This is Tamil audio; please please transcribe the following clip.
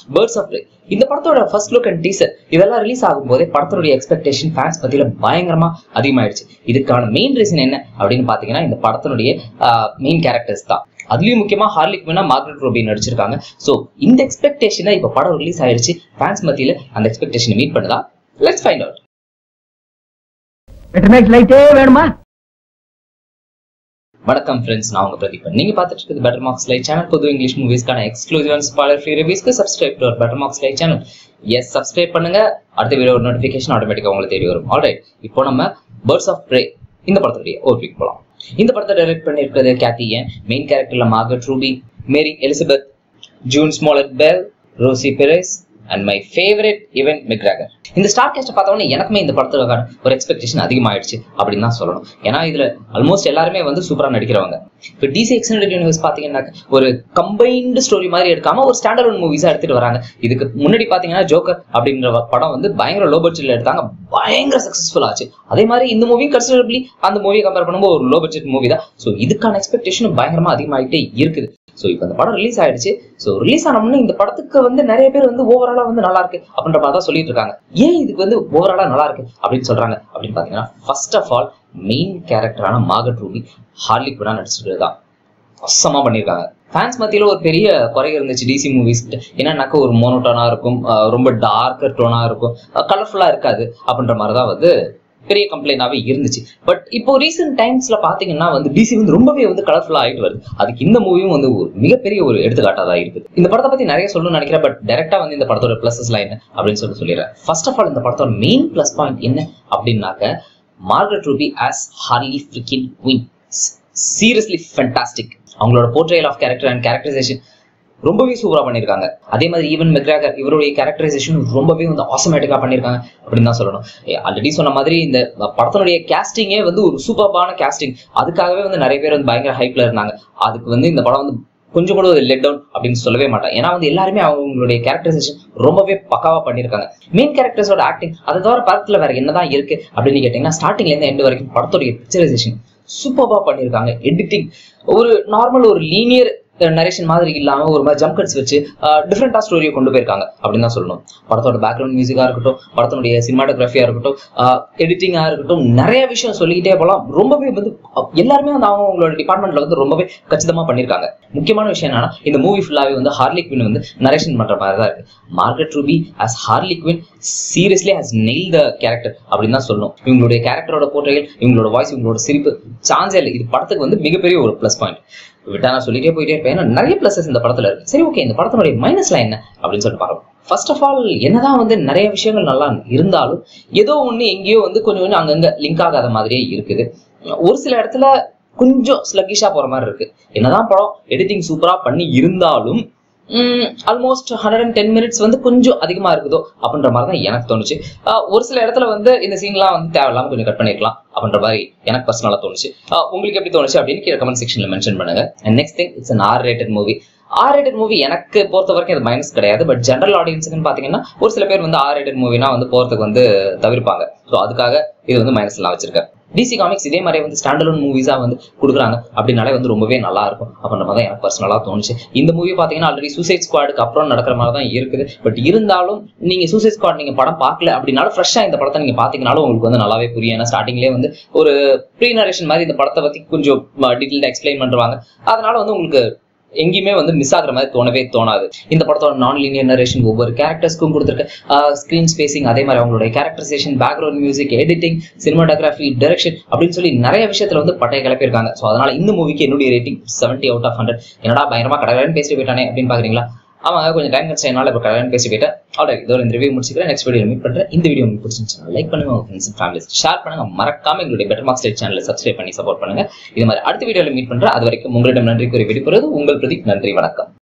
பேர்ட்ஸ் ஆஃப் இந்த படத்தோட ஃபர்ஸ்ட் லுக் அண்ட் டீசர் இதெல்லாம் ரிலீஸ் ஆகும் போதே படத்தோட எக்ஸ்பெக்டேஷன் ஃபேன்ஸ் பத்தியில பயங்கரமா அதிகமாயிடுச்சு இதுக்கான மெயின் ரீசன் என்ன அப்படின்னு பாத்தீங்கன்னா இந்த படத்தினுடைய மெயின் கேரக்டர்ஸ் தான் அதுலயும் முக்கியமா ஹார்லிக் வேணா மார்கரெட் ரோபி நடிச்சிருக்காங்க சோ இந்த எக்ஸ்பெக்டேஷனை இப்ப படம் ரிலீஸ் ஆயிடுச்சு ஃபேன்ஸ் மத்தியில அந்த எக்ஸ்பெக்டேஷனை மீட் பண்ணுதா லெட்ஸ் ஃபைண்ட் அவுட் பெட்டர்மேக்ஸ் லைட்டே வேணுமா வணக்கம் ஃப்ரெண்ட்ஸ் நான் உங்க பிரதீபன் நீங்க பார்த்துட்டு இருக்கிறது பெட்டர் மார்க்ஸ் லைட் சேனல் புது இங்கிலீஷ் மூவிஸ்க்கான எக்ஸ்க்ளூசிவ் அண்ட் ஸ்பாலர் ஃப்ரீ ரிவ்யூஸ்க்கு subscribe to better marks light channel எஸ் சப்ஸ்கிரைப் பண்ணுங்க அடுத்த வீடியோ நோட்டிஃபிகேஷன் ஆட்டோமேட்டிக்கா உங்களுக்கு தேடி வரும் ஆல்ரைட் இப்போ நம்ம பேர்ட்ஸ் ஆஃப் ப்ரே இந்த படத்துடைய ஓபிக்கு போலாம் இந்த படத்தை டைரக்ட் பண்ணியிருக்கிறது கேத்தி ஏன் மெயின் கேரக்டர்ல Margot Robbie Mary Elizabeth Jurnee Smollett Bell Rosie Perez and my favourite Ewan McGregor இந்த ஸ்டார் கேஸ்ட் பார்த்தோன்னே எனக்குமே இந்த படத்துக்கான ஒரு எக்ஸ்பெக்டேஷன் அதிகமாயிடுச்சு அப்படின்னு தான் சொல்லணும் ஏன்னா இதுல ஆல்மோஸ்ட் எல்லாருமே வந்து சூப்பரா நடிக்கிறவங்க இப்போ டிசி எக்ஸ்டெண்டட் யூனிவர்ஸ் பாத்தீங்கன்னா ஒரு கம்பைன்டு ஸ்டோரி மாதிரி எடுக்காம ஒரு ஸ்டாண்டர்ட் ஒன் மூவிஸா எடுத்துட்டு வராங்க இதுக்கு முன்னாடி பாத்தீங்கன்னா ஜோக்கர் அப்படின்ற படம் வந்து பயங்கர லோ பட்ஜெட்ல எடுத்தாங்க பயங்கர சக்சஸ்ஃபுல் ஆச்சு அதே மாதிரி இந்த மூவி கன்சிடரபிளி அந்த மூவியை கம்பேர் பண்ணும்போது ஒரு லோ பட்ஜெட் மூவி தான் ஸோ இதுக்கான எக்ஸ்பெக்டேஷனும் பயங்கரமா அதிகமாகிட்டே இருக்குது ஸோ இப்போ இந்த படம் ரிலீஸ் ஆயிடுச்சு ஸோ ரிலீஸ் ஆனோம்னா இந்த படத்துக்கு வந்து நிறைய பேர் வந்து ஓவராலா வந்து நல்லா இருக்கு அப்படின்ற மாதிரி தான் சொல்லிட்டு இருக்காங்க ஏன் இதுக்கு வந்து ஓவராலா நல்லா இருக்கு அப்படின்னு சொல்றாங்க அப்படின்னு பாத்தீங்கன்னா ஃபர்ஸ்ட் ஆஃப் ஆல் மெயின் கேரக்டரான மாகட் ரூபி ஹார்லிக் கூட நடிச்சிருக்கிறது தான் அசமா பண்ணியிருக்காங்க ஃபேன்ஸ் மத்தியில ஒரு பெரிய குறை இருந்துச்சு டிசி மூவிஸ் என்னன்னாக்கா ஒரு மோனோட்டோனா இருக்கும் அஹ் ரொம்ப டார்க்கர் டோனா இருக்கும் கலர்ஃபுல்லா இருக்காது அப்படின்ற மாதிரி தான் வந்து பெரிய கம்ப்ளைண்டாவே இருந்துச்சு பட் இப்போ ரீசெண்ட் டைம்ஸ்ல பாத்தீங்கன்னா வந்து டிசி வந்து ரொம்பவே வந்து கலர்ஃபுல்லா ஆயிட்டு வருது அதுக்கு இந்த மூவியும் வந்து ஒரு மிகப்பெரிய ஒரு எடுத்துக்காட்டா தான் இருக்குது இந்த படத்தை பத்தி நிறைய சொல்லணும்னு நினைக்கிறேன் பட் டைரக்டா வந்து இந்த படத்தோட பிளஸஸ் என்ன அப்படின்னு சொல்லி சொல்லிடுறேன் ஃபர்ஸ்ட் ஆஃப் ஆல் இந்த படத்தோட மெயின் பிளஸ் பாயிண்ட் என்ன அப்படின்னாக்க Margaret Robbie as Harley freaking Quinn seriously fantastic அவங்களோட portrayal of character and characterization ரொம்பவே சூப்பரா பண்ணிருக்காங்க அதே மாதிரி ஈவன் மெக்ராகர் இவருடைய கேரக்டரைசேஷன் ரொம்பவே வந்து ஆசோமேட்டிக்கா பண்ணிருக்காங்க அப்படின்னு தான் சொல்லணும் ஆல்ரெடி சொன்ன மாதிரி இந்த படத்தினுடைய கேஸ்டிங்கே வந்து ஒரு சூப்பர்பான கேஸ்டிங் அதுக்காகவே வந்து நிறைய பேர் வந்து பயங்கர ஹைப்ல இருந்தாங்க அதுக்கு வந்து இந்த படம் வந்து கொஞ்சம் கூட லெட் டவுன் அப்படின்னு சொல்லவே மாட்டேன் ஏன்னா வந்து எல்லாருமே அவங்களுடைய கேரக்டரைசேஷன் ரொம்பவே பக்காவா பண்ணிருக்காங்க மெயின் கேரக்டர்ஸோட ஆக்டிங் அதை தவிர படத்துல வேற என்னதான் இருக்கு அப்படின்னு கேட்டீங்கன்னா ஸ்டார்டிங்ல இருந்து எண்டு வரைக்கும் படத்துடைய பிக்சரைசேஷன் சூப்பர்பா பண்ணிருக்காங்க எடிட்டிங் ஒரு நார்மல் ஒரு லீனியர் நரேஷன் மாதிரி இல்லாம ஒரு மாதிரி ஜம்ப் கட்ஸ் வச்சு டிஃப்ரெண்டா ஸ்டோரியை கொண்டு போயிருக்காங்க அப்படின்னு தான் சொல்லணும் படத்தோட பேக்ரவுண்ட் மியூசிக்கா இருக்கட்டும் படத்தினுடைய சினிமாட்டோகிராஃபியா இருக்கட்டும் எடிட்டிங்கா இருக்கட்டும் நிறைய விஷயம் சொல்லிக்கிட்டே போகலாம் ரொம்பவே வந்து எல்லாருமே வந்து அவங்களோட டிபார்ட்மெண்ட்ல வந்து ரொம்பவே கச்சிதமா பண்ணிருக்காங்க முக்கியமான விஷயம் என்னன்னா இந்த மூவி ஃபுல்லாவே வந்து ஹார்லி குவின் வந்து நரேஷன் பண்ற மாதிரி தான் இருக்கு Margot Robbie as Harley Quinn seriously has nail the character அப்படின்னு தான் சொல்லணும் இவங்களுடைய கேரக்டரோட போர்ட்ரைகள் இவங்களோட வாய்ஸ் இவங்களோட சிரிப்பு சான்ஸே இல்லை இது படத்துக்கு வந்து மிகப்பெரிய ஒரு ப்ளஸ் பாயிண்ட் விட்டா நான் சொல்லிட்டே போயிட்டே இருப்பேன் ஏன்னா நிறைய பிளஸஸ் இந்த படத்துல இருக்கு சரி ஓகே இந்த படத்தினுடைய மைனஸ்ல என்ன அப்படின்னு சொல்லிட்டு பார்க்கலாம் ஃபர்ஸ்ட் ஆஃப் ஆல் என்னதான் வந்து நிறைய விஷயங்கள் நல்லா இருந்தாலும் ஏதோ ஒண்ணு எங்கேயோ வந்து கொஞ்சம் கொஞ்சம் அங்கங்க லிங்க் ஆகாத மாதிரியே இருக்குது ஒரு சில இடத்துல கொஞ்சம் ஸ்லக்கிஷா போற மாதிரி இருக்கு என்னதான் படம் எடிட்டிங் சூப்பரா பண்ணி இருந்தாலும் almost hundred and ten minutes வந்து கொஞ்சம் அதிகமா இருக்குதோ அப்படின்ற மாதிரி தான் எனக்கு தோணுச்சு ஒரு சில இடத்துல வந்து இந்த சீன்லாம் வந்து தேவையில்லாம கொஞ்சம் கட் பண்ணிருக்கலாம் அப்படின்ற மாதிரி எனக்கு பர்சனலா தோணுச்சு உங்களுக்கு எப்படி தோணுச்சு அப்படின்னு கீழே கமெண்ட் செக்ஷன்ல மென்ஷன் பண்ணுங்க and next thing it's an R rated movie R rated movie எனக்கு பொறுத்த வரைக்கும் அது மைனஸ் கிடையாது பட் ஜென்ரல் ஆடியன்ஸுக்குன்னு பாத்தீங்கன்னா ஒரு சில பேர் வந்து ஆர் ரேட்டட் மூவினா வந்து போறதுக்கு வந்து தவிர்ப்பாங்க ஸோ அதுக்காக இது வந்து மைனஸ்லாம் வச்சிருக்கேன் டிசி காமிக்ஸ் இதே மாதிரி வந்து ஸ்டாண்டர்ட் மூவிஸா வந்து கொடுக்குறாங்க அப்படின்னாலே வந்து ரொம்பவே நல்லா இருக்கும் அப்படின்ற மாதிரி தான் எனக்கு பர்சனலா தோணுச்சு இந்த மூவி பாத்தீங்கன்னா ஆல்ரெடி சூசைட் ஸ்குவாடுக்கு அப்புறம் நடக்கிற மாதிரி தான் இருக்குது பட் இருந்தாலும் நீங்க சூசைட் ஸ்குவாட் நீங்க படம் பார்க்கல அப்படின்னாலும் ஃப்ரெஷ்ஷா இந்த படத்தை நீங்க பாத்தீங்கனாலும் உங்களுக்கு வந்து நல்லாவே புரியும் ஏன்னா ஸ்டார்டிங்லேயே வந்து ஒரு ப்ரீ நரேஷன் மாதிரி இந்த படத்தை பத்தி கொஞ்சம் டீட்டெயில்டா எக்ஸ்பிளைன் பண்ணுவாங்க அதனால வந்து உங்களுக்கு எங்கேயுமே வந்து மிஸ் ஆகுற மாதிரி தோணவே தோணாது இந்த படத்தோட நான் லீனியர் நரேஷன் ஒவ்வொரு கேரக்டர்ஸ்க்கும் கொடுத்துருக்க ஸ்கிரீன் ஸ்பேசிங் அதே மாதிரி அவங்களுடைய characterization background music editing cinematography direction அப்படின்னு சொல்லி நிறைய விஷயத்துல வந்து பட்டைய கிளப்பியிருக்காங்க ஸோ அதனால இந்த மூவிக்கு என்னுடைய rating seventy out of hundred என்னடா பயங்கரமா கடகடன்னு பேசிட்டு போயிட்டானே அப்படின்னு பாக்குறீங்களா ஆமாங்க கொஞ்சம் டைம் கட்சி என்னால இப்போ கடகடன்னு பேசி போயிட்டேன் ஆல்ரெடி இதோட இந்த ரிவ்யூ முடிச்சுக்கிறேன் நெக்ஸ்ட் வீடியோ மீட் பண்றேன் இந்த வீடியோ உங்களுக்கு பிடிச்சிருந்துச்சுன்னா லைக் பண்ணுங்க உங்க ஃப்ரெண்ட்ஸ் ஃபேமிலிஸ் ஷேர் பண்ணுங்க மறக்காம எங்களுடைய பெட்டர் மார்க்ஸ் சேனலை சப்ஸ்கிரைப் பண்ணி சப்போர்ட் பண்ணுங்க இது மாதிரி அடுத்த வீடியோல மீட் பண்றேன் அது வரைக்கும் உங்களிடம் நன்றி கூறி விடுபடுறது உங்கள் பிரதீப் நன்றி வணக்கம்